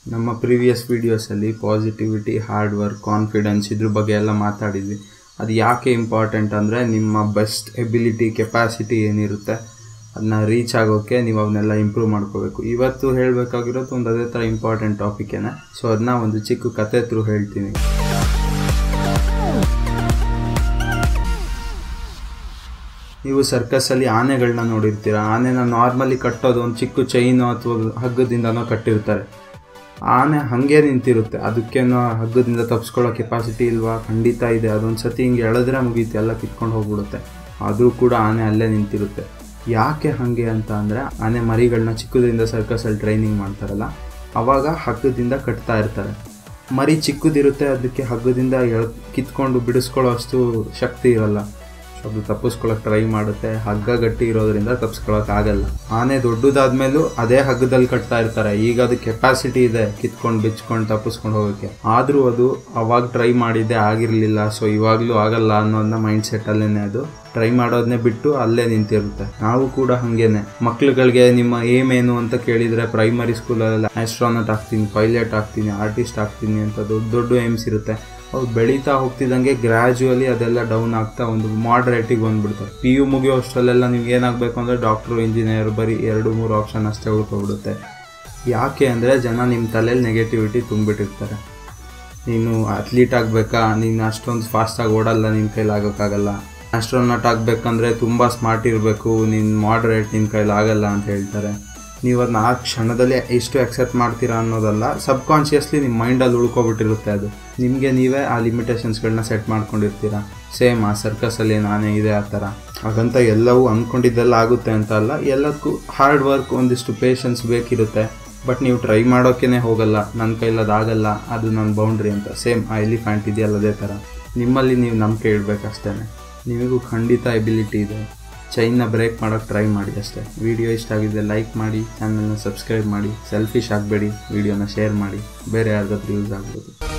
ನಮ್ಮ ಪ್ರೀವಿಯಸ್ ವೀಡಿಯೋಸಲ್ಲಿ positivity hard work confidence ಇದ್ರ ಬಗ್ಗೆ ಎಲ್ಲ ಮಾತಾಡಿದ್ವಿ ಅದು ಯಾಕೆ ಇಂಪಾರ್ಟೆಂಟ್ ಅಂದರೆ ನಿಮ್ಮ ಬೆಸ್ಟ್ ಎಬಿಲಿಟಿ ಕೆಪಾಸಿಟಿ ಏನಿರುತ್ತೆ ಅದನ್ನ ರೀಚ್ ಆಗೋಕ್ಕೆ ನೀವು ಅವನ್ನೆಲ್ಲ ಇಂಪ್ರೂವ್ ಮಾಡ್ಕೋಬೇಕು ಇವತ್ತು ಹೇಳಬೇಕಾಗಿರೋದು ಒಂದು ಅದೇ ಥರ ಇಂಪಾರ್ಟೆಂಟ್ ಟಾಪಿಕೇನೆ ಸೊ ಅದನ್ನ ಒಂದು ಚಿಕ್ಕ ಕತೆ ಥ್ರೂ ಹೇಳ್ತೀನಿ ನೀವು ಸರ್ಕಸಲ್ಲಿ ಆನೆಗಳನ್ನ ನೋಡಿರ್ತೀರ ಆನೆನ ನಾರ್ಮಲಿ ಕಟ್ಟೋದು ಒಂದು ಚಿಕ್ಕ ಚೈನು ಅಥವಾ ಹಗ್ಗದಿಂದನೋ ಕಟ್ಟಿರ್ತಾರೆ ಆನೆ ಹಾಗೆ ನಿಂತಿರುತ್ತೆ ಅದಕ್ಕೇನೋ ಹಗ್ಗದಿಂದ ತಪ್ಪಿಸ್ಕೊಳ್ಳೋ ಕೆಪಾಸಿಟಿ ಇಲ್ವಾ ಖಂಡಿತ ಇದೆ ಅದೊಂದು ಸತಿ ಹಿಂಗೆ ಎಳೆದ್ರೆ ಮುಗೀತು ಎಲ್ಲ ಕಿತ್ಕೊಂಡು ಹೋಗ್ಬಿಡುತ್ತೆ ಆದರೂ ಕೂಡ ಆನೆ ಅಲ್ಲೇ ನಿಂತಿರುತ್ತೆ ಯಾಕೆ ಹಾಗೆ ಅಂತ ಅಂದರೆ ಆನೆ ಮರಿಗಳನ್ನ ಚಿಕ್ಕದಿಂದ ಸರ್ಕಸಲ್ಲಿ ಟ್ರೈನಿಂಗ್ ಮಾಡ್ತಾರಲ್ಲ ಅವಾಗ ಹಗ್ಗದಿಂದ ಕಟ್ತಾ ಇರ್ತಾರೆ ಮರಿ ಚಿಕ್ಕದಿರುತ್ತೆ ಅದಕ್ಕೆ ಹಗ್ಗದಿಂದ ಎಳ್ ಕಿತ್ಕೊಂಡು ಬಿಡಿಸ್ಕೊಳ್ಳೋ ಅಷ್ಟು ಶಕ್ತಿ ಇರಲ್ಲ ಸೊ ಅದು ತಪ್ಪಿಸ್ಕೊಳಕ್ಕೆ ಟ್ರೈ ಮಾಡುತ್ತೆ ಹಗ್ಗ ಗಟ್ಟಿ ಇರೋದ್ರಿಂದ ತಪ್ಪಿಸ್ಕೊಳಕ್ ಆಗಲ್ಲ ಆನೆ ದೊಡ್ಡದಾದ್ಮೇಲೂ ಅದೇ ಹಗ್ಗದಲ್ಲಿ ಕಟ್ತಾ ಇರ್ತಾರೆ ಈಗ ಅದು ಕೆಪಾಸಿಟಿ ಇದೆ ಕಿತ್ಕೊಂಡು ಬಿಚ್ಕೊಂಡು ತಪ್ಪಿಸ್ಕೊಂಡು ಹೋಗೋಕ್ಕೆ ಆದರೂ ಅದು ಅವಾಗ ಟ್ರೈ ಮಾಡಿದ್ದೆ ಆಗಿರಲಿಲ್ಲ ಸೊ ಇವಾಗಲೂ ಆಗಲ್ಲ ಅನ್ನೋದನ್ನ ಮೈಂಡ್ ಸೆಟ್ಟಲ್ಲೇ ಅದು ಟ್ರೈ ಮಾಡೋದನ್ನೇ ಬಿಟ್ಟು ಅಲ್ಲೇ ನಿಂತಿರುತ್ತೆ ನಾವು ಕೂಡ ಹಾಗೇನೆ ಮಕ್ಳುಗಳಿಗೆ ನಿಮ್ಮ ಏಮ್ ಏನು ಅಂತ ಕೇಳಿದರೆ ಪ್ರೈಮರಿ ಸ್ಕೂಲಲ್ಲೆಲ್ಲ ಆಸ್ಟ್ರಾನಟ್ ಆಗ್ತೀನಿ ಪೈಲಟ್ ಆಗ್ತೀನಿ ಆರ್ಟಿಸ್ಟ್ ಆಗ್ತೀನಿ ಅಂತ ದೊಡ್ಡ ದೊಡ್ಡ ಏಮ್ಸ್ ಇರುತ್ತೆ ಅವ್ರು ಬೆಳೀತಾ ಹೋಗ್ತಿದ್ದಂಗೆ ಗ್ರ್ಯಾಜುವಲಿ ಅದೆಲ್ಲ ಡೌನ್ ಆಗ್ತಾ ಒಂದು ಮಾಡ್ರೇಟಿಗೆ ಬಂದ್ಬಿಡ್ತಾರೆ ಪಿ ಯು ಮುಗಿಯೋ ಅಷ್ಟರಲ್ಲೆಲ್ಲ ನಿಮ್ಗೆ ಏನಾಗಬೇಕು ಅಂದರೆ ಡಾಕ್ಟ್ರು ಇಂಜಿನಿಯರ್ ಬರೀ ಎರಡು ಮೂರು ಆಪ್ಷನ್ ಅಷ್ಟೇ ಉಳ್ಕೊಬಿಡುತ್ತೆ ಯಾಕೆ ಅಂದರೆ ಜನ ನಿಮ್ಮ ತಲೆಯಲ್ಲಿ ನೆಗೆಟಿವಿಟಿ ತುಂಬಿಟ್ಟಿರ್ತಾರೆ ನೀನು ಅಥ್ಲೀಟ್ ಆಗಬೇಕಾ ನೀನು ಅಷ್ಟೊಂದು ಫಾಸ್ಟಾಗಿ ಓಡಲ್ಲ ನಿನ್ನ ಕೈಲಿ ಆಗೋಕ್ಕಾಗಲ್ಲ ಆಸ್ಟ್ರೋನಾಟ್ ಆಗಬೇಕಂದ್ರೆ ತುಂಬ ಸ್ಮಾರ್ಟ್ ಇರಬೇಕು ನೀನು ಮಾಡ್ರೇಟ್ ನಿನ್ನ ಕೈಲಿ ಆಗಲ್ಲ ಅಂತ ಹೇಳ್ತಾರೆ ನೀವು ಅದನ್ನ ಆ ಕ್ಷಣದಲ್ಲಿ ಎಷ್ಟು ಅಕ್ಸೆಪ್ಟ್ ಮಾಡ್ತೀರಾ ಅನ್ನೋದಲ್ಲ ಸಬ್ ಕಾನ್ಷಿಯಸ್ಲಿ ನಿಮ್ಮ ಮೈಂಡಲ್ಲಿ ಉಳ್ಕೊಬಿಟ್ಟಿರುತ್ತೆ ಅದು ನಿಮಗೆ ನೀವೇ ಆ ಲಿಮಿಟೇಷನ್ಸ್ಗಳನ್ನ ಸೆಟ್ ಮಾಡ್ಕೊಂಡಿರ್ತೀರಾ ಸೇಮ್ ಆ ಸರ್ಕಸಲ್ಲಿ ನಾನೇ ಇದೆ ಆ ಥರ ಹಾಗಂತ ಎಲ್ಲವೂ ಅಂದ್ಕೊಂಡಿದ್ದೆಲ್ಲ ಆಗುತ್ತೆ ಅಂತ ಅಲ್ಲ ಎಲ್ಲದಕ್ಕೂ ಹಾರ್ಡ್ ವರ್ಕ್ ಒಂದಿಷ್ಟು ಪೇಷನ್ಸ್ ಬೇಕಿರುತ್ತೆ ಬಟ್ ನೀವು ಟ್ರೈ ಮಾಡೋಕ್ಕೇ ಹೋಗಲ್ಲ ನನ್ನ ಕೈಲದು ಆಗಲ್ಲ ಅದು ನನ್ನ ಬೌಂಡ್ರಿ ಅಂತ ಸೇಮ್ ಆ ಎಲಿಫ್ಯಾಂಟ್ ಇದೆಯಲ್ಲ ಅದೇ ಥರ ನಿಮ್ಮಲ್ಲಿ ನೀವು ನಂಬಿಕೆ ಇಡಬೇಕಷ್ಟೇ ನಿಮಗೂ ಖಂಡಿತ ಎಬಿಲಿಟಿ ಇದೆ ಚೈನ್ನ ಬ್ರೇಕ್ ಮಾಡೋಕ್ಕೆ ಟ್ರೈ ಮಾಡಿ ಅಷ್ಟೇ ವಿಡಿಯೋ ಇಷ್ಟ ಆಗಿದೆ ಲೈಕ್ ಮಾಡಿ ಚಾನಲ್ನ ಸಬ್ಸ್ಕ್ರೈಬ್ ಮಾಡಿ ಸೆಲ್ಫಿಶ್ ಆಗಬೇಡಿ ವಿಡಿಯೋನ ಶೇರ್ ಮಾಡಿ ಬೇರೆ ಯಾರಿಗಾದ್ರೂ ಯೂಸ್ ಆಗ್ಬೋದು